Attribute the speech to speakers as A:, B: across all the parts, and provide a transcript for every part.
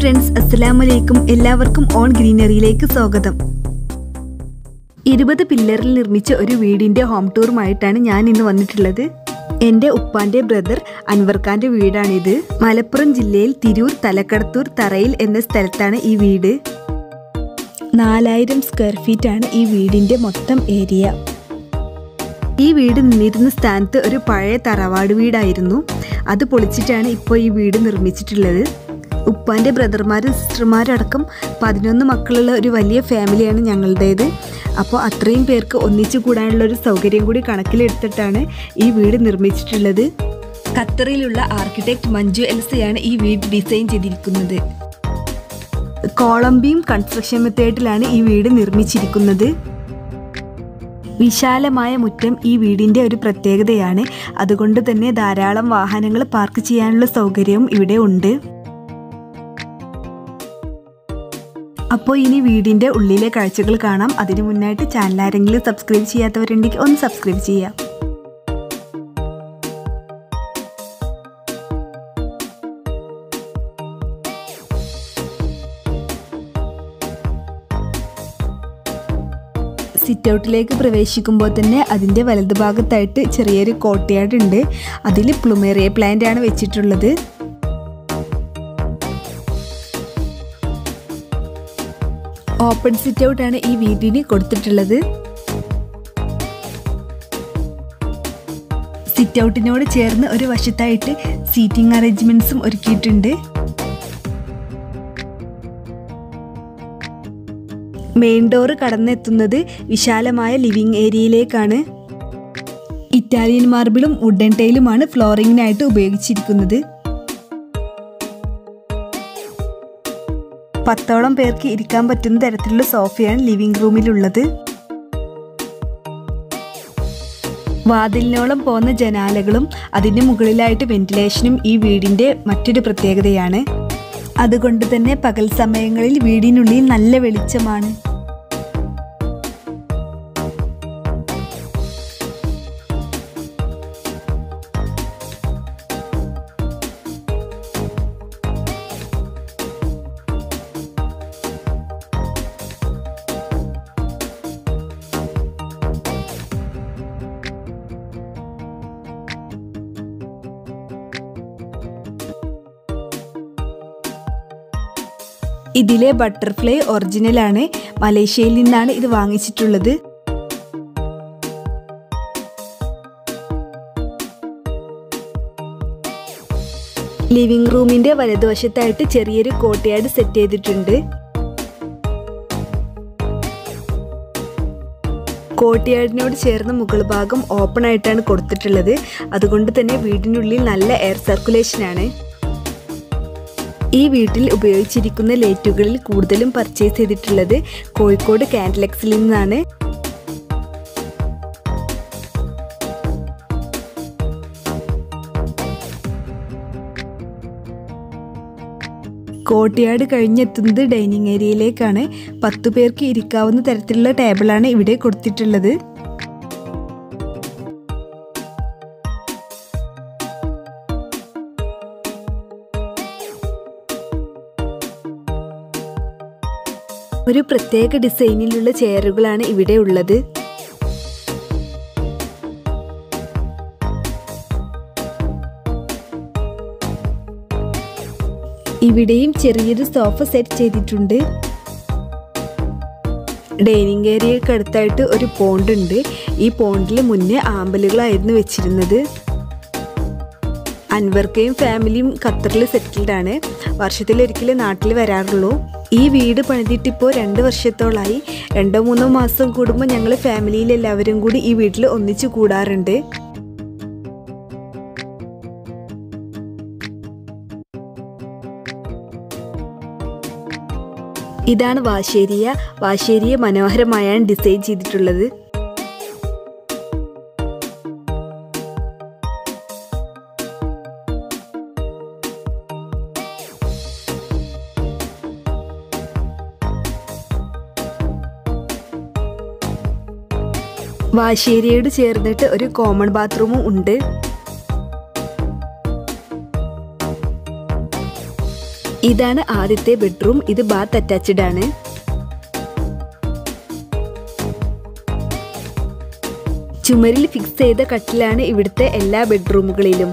A: friends അസ്സലാമു അലൈക്കും എല്ലാവർക്കും ഓൺ ഗ്രീനറിയിലേക്ക് സ്വാഗതം ഇരുപത് പില്ലറിൽ നിർമ്മിച്ച ഒരു വീടിൻ്റെ ഹോം ടൂറുമായിട്ടാണ് ഞാൻ ഇന്ന് വന്നിട്ടുള്ളത് എൻ്റെ ഉപ്പാൻ്റെ ബ്രദർ അൻവർഖാൻ്റെ വീടാണിത് മലപ്പുറം ജില്ലയിൽ തിരൂർ തലക്കടത്തൂർ തറയിൽ എന്ന സ്ഥലത്താണ് ഈ വീട് നാലായിരം സ്ക്വയർ ഫീറ്റ് ആണ് ഈ വീടിൻ്റെ മൊത്തം ഏരിയ ഈ വീട് നിന്നിരുന്ന സ്ഥാനത്ത് ഒരു പഴയ തറവാട് വീടായിരുന്നു അത് പൊളിച്ചിട്ടാണ് ഇപ്പോൾ ഈ വീട് നിർമ്മിച്ചിട്ടുള്ളത് ഉപ്പാൻ്റെ ബ്രദർമാരും സിസ്റ്റർമാരും അടക്കം പതിനൊന്ന് മക്കളുള്ള ഒരു വലിയ ഫാമിലിയാണ് ഞങ്ങളുടേത് അപ്പോൾ അത്രയും പേർക്ക് ഒന്നിച്ചു കൂടാനുള്ള ഒരു സൗകര്യം കൂടി കണക്കിലെടുത്തിട്ടാണ് ഈ വീട് നിർമ്മിച്ചിട്ടുള്ളത് ഖത്തറിലുള്ള ആർക്കിടെക്ട് മഞ്ജു എൽസയാണ് ഈ വീട് ഡിസൈൻ ചെയ്തിരിക്കുന്നത് കോളംബിയം കൺസ്ട്രക്ഷൻ മെത്തേഡിലാണ് ഈ വീട് നിർമ്മിച്ചിരിക്കുന്നത് വിശാലമായ മുറ്റം ഈ വീടിൻ്റെ ഒരു പ്രത്യേകതയാണ് അതുകൊണ്ട് തന്നെ ധാരാളം വാഹനങ്ങൾ പാർക്ക് ചെയ്യാനുള്ള സൗകര്യവും ഇവിടെ ഉണ്ട് അപ്പോൾ ഇനി വീടിൻ്റെ ഉള്ളിലെ കാഴ്ചകൾ കാണാം അതിനു മുന്നായിട്ട് ചാനൽ ആരെങ്കിലും സബ്സ്ക്രൈബ് ചെയ്യാത്തവരുണ്ടെങ്കിൽ ഒന്ന് സബ്സ്ക്രൈബ് ചെയ്യാം സിറ്റ് ഔട്ടിലേക്ക് പ്രവേശിക്കുമ്പോൾ തന്നെ അതിൻ്റെ വലതുഭാഗത്തായിട്ട് ചെറിയൊരു കോട്ടയാട് ഉണ്ട് അതിൽ പ്ലുമേറിയ പ്ലാന്റ് ആണ് വെച്ചിട്ടുള്ളത് ഓപ്പൺ സിറ്റ് ഔട്ടാണ് ഈ വീടിന് കൊടുത്തിട്ടുള്ളത് സിറ്റ് ഔട്ടിനോട് ചേർന്ന് ഒരു വശത്തായിട്ട് സീറ്റിംഗ് അറേഞ്ച്മെന്റ്സും ഒരുക്കിയിട്ടുണ്ട് മെയിൻ ഡോറ് കടന്നെത്തുന്നത് വിശാലമായ ലിവിംഗ് ഏരിയയിലേക്കാണ് ഇറ്റാലിയൻ മാർബിളും വുഡൻ ടൈലുമാണ് ഫ്ലോറിങ്ങിനായിട്ട് ഉപയോഗിച്ചിരിക്കുന്നത് പത്തോളം പേർക്ക് ഇരിക്കാൻ പറ്റുന്ന തരത്തിലുള്ള സോഫയാണ് ലിവിംഗ് റൂമിലുള്ളത് വാതിലിനോളം പോകുന്ന ജനാലകളും അതിന് മുകളിലായിട്ട് വെന്റിലേഷനും ഈ വീടിൻ്റെ മറ്റൊരു പ്രത്യേകതയാണ് അതുകൊണ്ട് തന്നെ പകൽ സമയങ്ങളിൽ വീടിനുള്ളിൽ നല്ല വെളിച്ചമാണ് ഇതിലെ ബട്ടർഫ്ലൈ ഒറിജിനലാണ് മലേഷ്യയിൽ നിന്നാണ് ഇത് വാങ്ങിച്ചിട്ടുള്ളത് ലിവിംഗ് റൂമിന്റെ വലതുവശത്തായിട്ട് ചെറിയൊരു കോട്ടയാട് സെറ്റ് ചെയ്തിട്ടുണ്ട് കോട്ടയാടിനോട് ചേർന്ന മുകൾ ഭാഗം ഓപ്പൺ ആയിട്ടാണ് കൊടുത്തിട്ടുള്ളത് അതുകൊണ്ട് തന്നെ വീടിനുള്ളിൽ നല്ല എയർ സർക്കുലേഷനാണ് ഈ വീട്ടിൽ ഉപയോഗിച്ചിരിക്കുന്ന ലൈറ്റുകളിൽ കൂടുതലും പർച്ചേസ് ചെയ്തിട്ടുള്ളത് കോഴിക്കോട് കാൻഡലക്സിൽ നിന്നാണ് കോട്ടയാട് കഴിഞ്ഞെത്തുന്നത് ഡൈനിങ് ഏരിയയിലേക്കാണ് പത്തു പേർക്ക് ഇരിക്കാവുന്ന തരത്തിലുള്ള ടേബിളാണ് ഇവിടെ കൊടുത്തിട്ടുള്ളത് ഒരു പ്രത്യേക ഡിസൈനിലുള്ള ചെയറുകളാണ് ഇവിടെ ഉള്ളത് ഇവിടെയും ചെറിയൊരു സോഫ സെറ്റ് ചെയ്തിട്ടുണ്ട് ഡൈനിങ് ഏരിയക്ക് അടുത്തായിട്ട് ഒരു പോണ്ട് ഉണ്ട് ഈ പോണ്ടിൽ മുന്നേ ആമ്പലുകളായിരുന്നു വെച്ചിരുന്നത് അൻവർക്കയും ഫാമിലിയും ഖത്തറിൽ സെറ്റിൽഡ് ആണ് വർഷത്തിലൊരിക്കലേ നാട്ടിൽ വരാറുള്ളൂ ഈ വീട് പണിതിട്ടിപ്പോൾ രണ്ട് വർഷത്തോളായി രണ്ടോ മൂന്നോ മാസം കൂടുമ്പോൾ ഞങ്ങൾ ഫാമിലിയിൽ എല്ലാവരും കൂടി ഈ വീട്ടിൽ ഒന്നിച്ചു കൂടാറുണ്ട് ഇതാണ് വാശേരിയ വാശേരിയെ മനോഹരമായാണ് ഡിസൈൻ ചെയ്തിട്ടുള്ളത് വാശേരിയോട് ചേർന്നിട്ട് ഒരു കോമൺ ബാത്റൂമും ഉണ്ട് ഇതാണ് ആദ്യത്തെ ബെഡ്റൂം ഇത് ബാത്ത് അറ്റാച്ച്ഡ് ആണ് ചുമരിൽ ഫിക്സ് ചെയ്ത കട്ടിലാണ് ഇവിടുത്തെ എല്ലാ ബെഡ്റൂമുകളിലും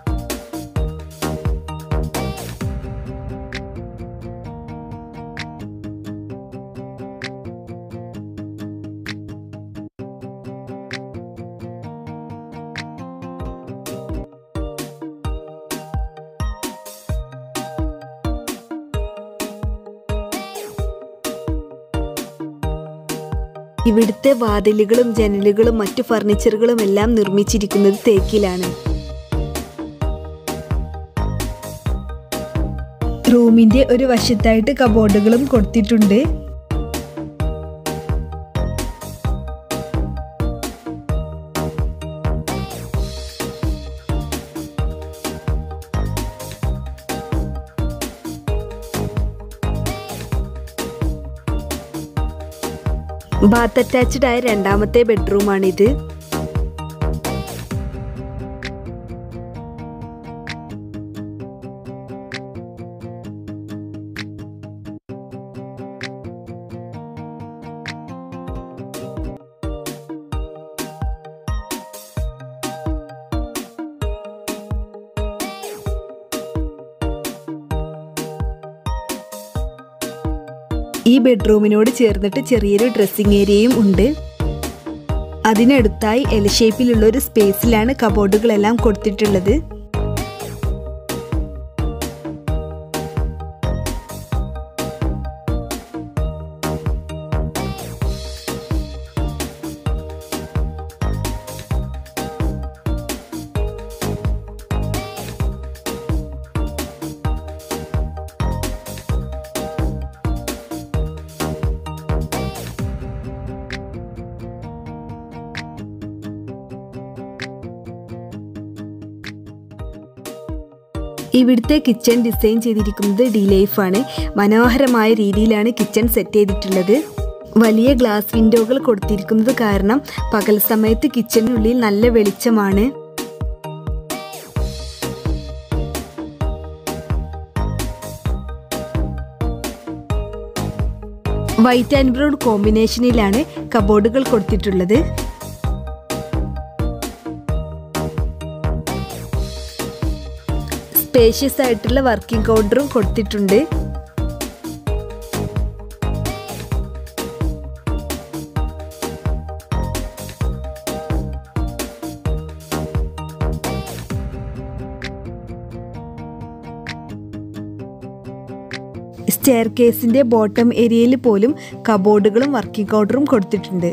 A: ഇവിടുത്തെ വാതിലുകളും ജനലുകളും മറ്റു ഫർണിച്ചറുകളും എല്ലാം നിർമ്മിച്ചിരിക്കുന്നത് തേക്കിലാണ് റൂമിന്റെ ഒരു വശത്തായിട്ട് കബോർഡുകളും കൊടുത്തിട്ടുണ്ട് ബാത്ത് അറ്റാച്ച്ഡ് ആയ രണ്ടാമത്തെ ബെഡ്റൂമാണിത് ഈ ബെഡ്റൂമിനോട് ചേർന്നിട്ട് ചെറിയൊരു ഡ്രസ്സിംഗ് ഏരിയയും ഉണ്ട് അതിനടുത്തായി എൽ ഷേപ്പിലുള്ള ഒരു സ്പേസിലാണ് കബോർഡുകളെല്ലാം കൊടുത്തിട്ടുള്ളത് ഇവിടുത്തെ കിച്ചൺ ഡിസൈൻ ചെയ്തിരിക്കുന്നത് ഡി ലൈഫാണ് മനോഹരമായ രീതിയിലാണ് കിച്ചൺ സെറ്റ് ചെയ്തിട്ടുള്ളത് വലിയ ഗ്ലാസ് വിൻഡോകൾ കൊടുത്തിരിക്കുന്നത് കാരണം പകൽ സമയത്ത് കിച്ചണിനുള്ളിൽ നല്ല വെളിച്ചമാണ് വൈറ്റ് ആൻഡ് ബ്രൗൺ കോമ്പിനേഷനിലാണ് കബോർഡുകൾ കൊടുത്തിട്ടുള്ളത് സ്പേഷ്യസ് ആയിട്ടുള്ള വർക്കിംഗ് കൗണ്ടറും കൊടുത്തിട്ടുണ്ട് സ്റ്റെയർ കേസിന്റെ ബോട്ടം ഏരിയയിൽ പോലും കബോർഡുകളും വർക്കിംഗ് കൗണ്ടറും കൊടുത്തിട്ടുണ്ട്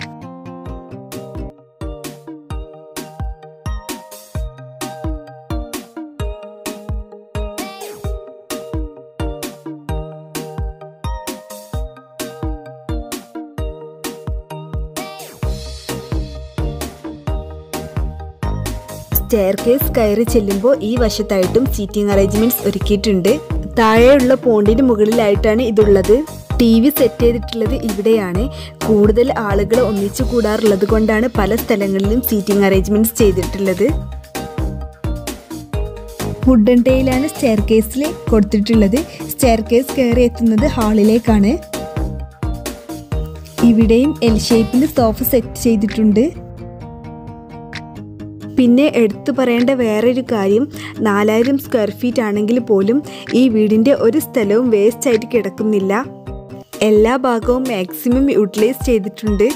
A: സ്റ്റെയർ കേസ് കയറി ചെല്ലുമ്പോൾ ഈ വശത്തായിട്ടും സീറ്റിംഗ് അറേഞ്ച്മെന്റ്സ് ഒരുക്കിയിട്ടുണ്ട് താഴെയുള്ള പോണ്ടിന് മുകളിലായിട്ടാണ് ഇതുള്ളത് ടി വി സെറ്റ് ചെയ്തിട്ടുള്ളത് ഇവിടെയാണ് കൂടുതൽ ആളുകൾ ഒന്നിച്ചു കൂടാറുള്ളത് കൊണ്ടാണ് പല സ്ഥലങ്ങളിലും സീറ്റിംഗ് അറേഞ്ച്മെന്റ്സ് ചെയ്തിട്ടുള്ളത് വുഡൻ ടേയിലാണ് സ്റ്റെയർ കേസിൽ കൊടുത്തിട്ടുള്ളത് സ്റ്റെയർ കേസ് കയറി എത്തുന്നത് ഹാളിലേക്കാണ് ഇവിടെയും എൽ ഷേപ്പിൽ സോഫ സെറ്റ് ചെയ്തിട്ടുണ്ട് പിന്നെ എടുത്തു പറയേണ്ട വേറൊരു കാര്യം നാലായിരം സ്ക്വയർ ഫീറ്റ് ആണെങ്കിൽ പോലും ഈ വീടിൻ്റെ ഒരു സ്ഥലവും വേസ്റ്റ് ആയിട്ട് കിടക്കുന്നില്ല എല്ലാ ഭാഗവും മാക്സിമം യൂട്ടിലൈസ് ചെയ്തിട്ടുണ്ട്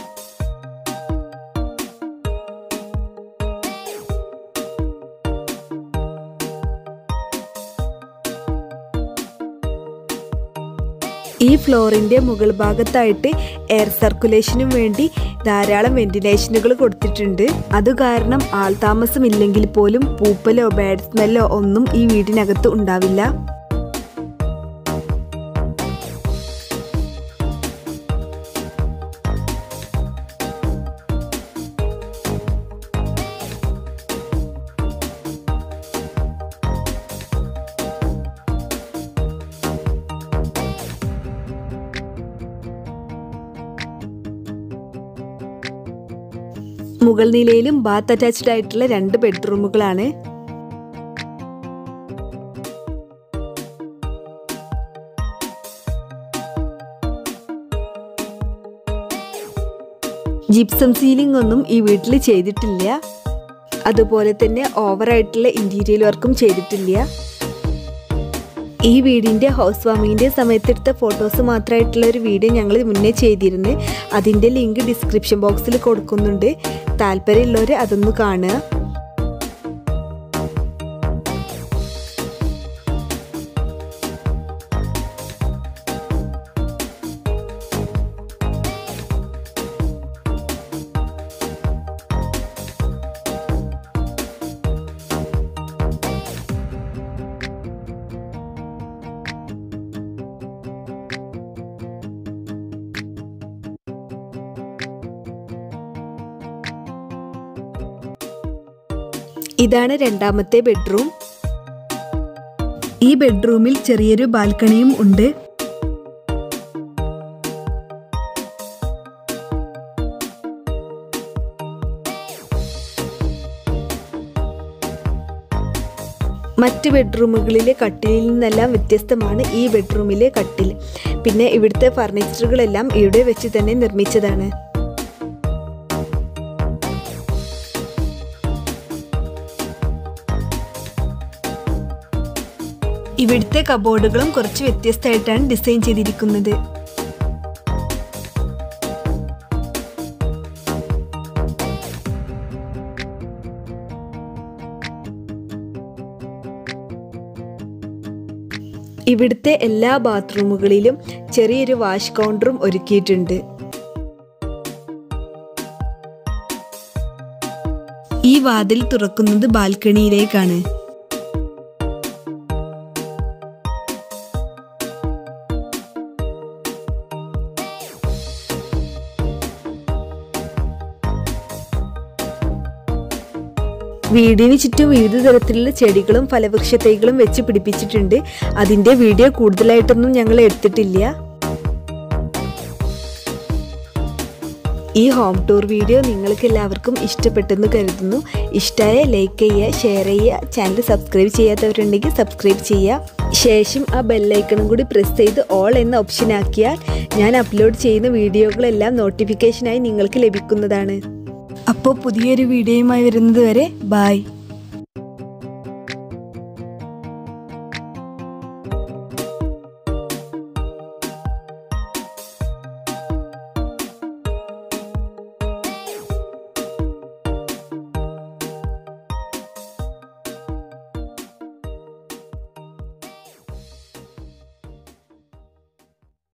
A: ഈ ഫ്ലോറിൻ്റെ മുകൾ ഭാഗത്തായിട്ട് എയർ സർക്കുലേഷനും വേണ്ടി ധാരാളം വെന്റിലേഷനുകൾ കൊടുത്തിട്ടുണ്ട് അത് കാരണം ആൾതാമസമില്ലെങ്കിൽ പോലും പൂപ്പലോ ബാഡ് സ്മെല്ലോ ഒന്നും ഈ വീടിനകത്ത് ഉണ്ടാവില്ല മുകൾ നിലയിലും ബാത്ത് അറ്റാച്ച്ഡ് ആയിട്ടുള്ള രണ്ട് ബെഡ്റൂമുകളാണ് ജിപ്സം സീലിംഗ് ഒന്നും ഈ വീട്ടിൽ ചെയ്തിട്ടില്ല അതുപോലെ തന്നെ ഓവറായിട്ടുള്ള ഇൻറ്റീരിയൽ വർക്കും ചെയ്തിട്ടില്ല ഈ വീടിൻ്റെ ഹൗസ് വാമിങ്ങിൻ്റെ സമയത്തെടുത്ത ഫോട്ടോസ് മാത്രമായിട്ടുള്ള ഒരു വീഡിയോ ഞങ്ങൾ മുന്നേ ചെയ്തിരുന്നു അതിൻ്റെ ലിങ്ക് ഡിസ്ക്രിപ്ഷൻ ബോക്സിൽ കൊടുക്കുന്നുണ്ട് താല്പര്യമുള്ളവർ അതൊന്ന് കാണുക ഇതാണ് രണ്ടാമത്തെ ബെഡ്റൂം ഈ ബെഡ്റൂമിൽ ചെറിയൊരു ബാൽക്കണിയും ഉണ്ട് മറ്റ് ബെഡ്റൂമുകളിലെ കട്ടിലിൽ നിന്നെല്ലാം വ്യത്യസ്തമാണ് ഈ ബെഡ്റൂമിലെ കട്ടിൽ പിന്നെ ഇവിടുത്തെ ഫർണിച്ചറുകളെല്ലാം ഇവിടെ വെച്ച് തന്നെ നിർമ്മിച്ചതാണ് ഇവിടുത്തെ കബോർഡുകളും കുറച്ച് വ്യത്യസ്തമായിട്ടാണ് ഡിസൈൻ ചെയ്തിരിക്കുന്നത് ഇവിടുത്തെ എല്ലാ ബാത്റൂമുകളിലും ചെറിയൊരു വാഷ് കൗണ്ടറും ഒരുക്കിയിട്ടുണ്ട് ഈ വാതിൽ തുറക്കുന്നത് ബാൽക്കണിയിലേക്കാണ് വീടിന് ചുറ്റും വിവിധ തരത്തിലുള്ള ചെടികളും ഫലവൃക്ഷ തൈകളും വെച്ച് പിടിപ്പിച്ചിട്ടുണ്ട് അതിൻ്റെ വീഡിയോ കൂടുതലായിട്ടൊന്നും ഞങ്ങൾ എടുത്തിട്ടില്ല ഈ ഹോം ടൂർ വീഡിയോ നിങ്ങൾക്ക് എല്ലാവർക്കും ഇഷ്ടപ്പെട്ടെന്ന് കരുതുന്നു ഇഷ്ടമായ ലൈക്ക് ചെയ്യുക ഷെയർ ചെയ്യുക ചാനൽ സബ്സ്ക്രൈബ് ചെയ്യാത്തവരുണ്ടെങ്കിൽ സബ്സ്ക്രൈബ് ചെയ്യുക ശേഷം ആ ബെല്ലൈക്കണും കൂടി പ്രസ് ചെയ്ത് ഓൾ എന്ന ഓപ്ഷൻ ആക്കിയാൽ ഞാൻ അപ്ലോഡ് ചെയ്യുന്ന വീഡിയോകളെല്ലാം നോട്ടിഫിക്കേഷനായി നിങ്ങൾക്ക് ലഭിക്കുന്നതാണ് അപ്പോൾ പുതിയൊരു വീഡിയോയുമായി വരുന്നത് വരെ ബായ്